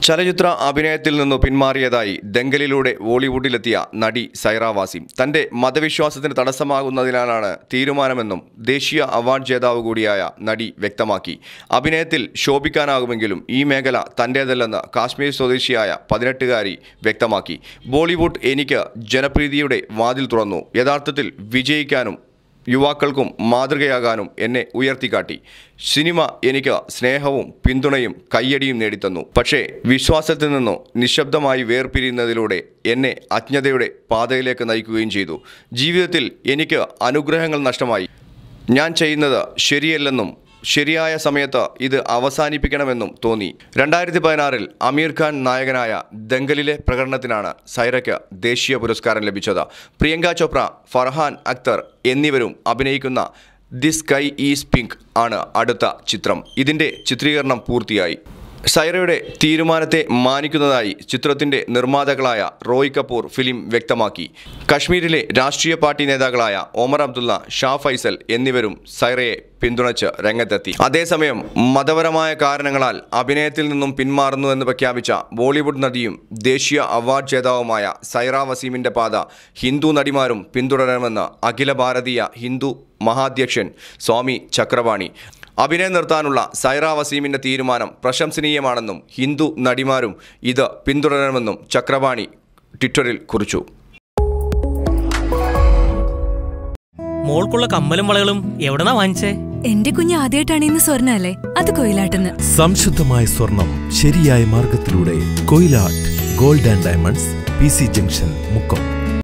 ചലച്ചിത്ര അഭിനയത്തിൽ നിന്ന് പിന്മാറിയതായി ദങ്കലിലൂടെ ബോളിവുഡിലെത്തിയ നടി സൈറ വാസിം തന്റെ മതവിശ്വാസത്തിന് തടസ്സമാകുന്നതിനാലാണ് തീരുമാനമെന്നും ദേശീയ അവാർഡ് ജേതാവ് കൂടിയായ നടി വ്യക്തമാക്കി അഭിനയത്തിൽ ശോഭിക്കാനാകുമെങ്കിലും ഈ മേഖല തന്റേതല്ലെന്ന് കാശ്മീർ സ്വദേശിയായ പതിനെട്ടുകാരി വ്യക്തമാക്കി ബോളിവുഡ് എനിക്ക് ജനപ്രീതിയുടെ വാതിൽ തുറന്നു യഥാർത്ഥത്തിൽ വിജയിക്കാനും യുവാക്കൾക്കും മാതൃകയാകാനും എന്നെ ഉയർത്തിക്കാട്ടി സിനിമ എനിക്ക് സ്നേഹവും പിന്തുണയും കയ്യടിയും നേടിത്തന്നു പക്ഷേ വിശ്വാസത്തിൽ നിന്നോ നിശബ്ദമായി വേർപിരിയുന്നതിലൂടെ എന്നെ അജ്ഞതയുടെ പാതയിലേക്ക് നയിക്കുകയും ചെയ്തു ജീവിതത്തിൽ എനിക്ക് അനുഗ്രഹങ്ങൾ നഷ്ടമായി ഞാൻ ചെയ്യുന്നത് ശരിയല്ലെന്നും ശരിയായ സമയത്ത് ഇത് അവസാനിപ്പിക്കണമെന്നും തോന്നി രണ്ടായിരത്തി പതിനാറിൽ അമീർ ഖാൻ നായകനായ ദങ്കലിലെ പ്രകടനത്തിനാണ് സൈറയ്ക്ക് ദേശീയ പുരസ്കാരം ലഭിച്ചത് പ്രിയങ്ക ചോപ്ര ഫർഹാൻ അക്തർ എന്നിവരും അഭിനയിക്കുന്ന ദി സ്കൈ ഈസ് പിങ്ക് ആണ് അടുത്ത ചിത്രം ഇതിൻ്റെ ചിത്രീകരണം പൂർത്തിയായി സൈറയുടെ തീരുമാനത്തെ മാനിക്കുന്നതായി ചിത്രത്തിന്റെ നിർമ്മാതാക്കളായ റോയ് കപൂർ ഫിലിം വ്യക്തമാക്കി കശ്മീരിലെ രാഷ്ട്രീയ പാർട്ടി നേതാക്കളായ ഒമർ അബ്ദുള്ള ഷാ ഫൈസൽ എന്നിവരും സൈറയെ പിന്തുണച്ച് രംഗത്തെത്തി അതേസമയം മതപരമായ കാരണങ്ങളാൽ അഭിനയത്തിൽ നിന്നും പിന്മാറുന്നുവെന്ന് പ്രഖ്യാപിച്ച ബോളിവുഡ് നടിയും ദേശീയ അവാർഡ് ജേതാവുമായ സൈറ വസീമിന്റെ പാത ഹിന്ദു നടിമാരും പിന്തുടരണമെന്ന് അഖില ഭാരതീയ ഹിന്ദു മഹാധ്യക്ഷൻ സ്വാമി ചക്രപാണി അഭിനയം നിർത്താനുള്ള സൈറ വസീമിന്റെ തീരുമാനം പ്രശംസനീയമാണെന്നും ഹിന്ദു നടിമാരും ഇത് പിന്തുടരണമെന്നും ചക്രപാണി ട്വിറ്ററിൽ കുറിച്ചു മോൾക്കുള്ള കമ്മലും വളകളും എവിടെന്നാ വാങ്ങിച്ചേ എന്റെ കുഞ്ഞ് ആദ്യമായിട്ടാണ് ഇന്ന് സ്വർണ്ണ അല്ലേ അത് കൊയിലാട്ടെന്ന് സംശുദ്ധമായ സ്വർണം ശരിയായ മാർഗത്തിലൂടെ Koyilatt gold and diamonds P C junction Mukkam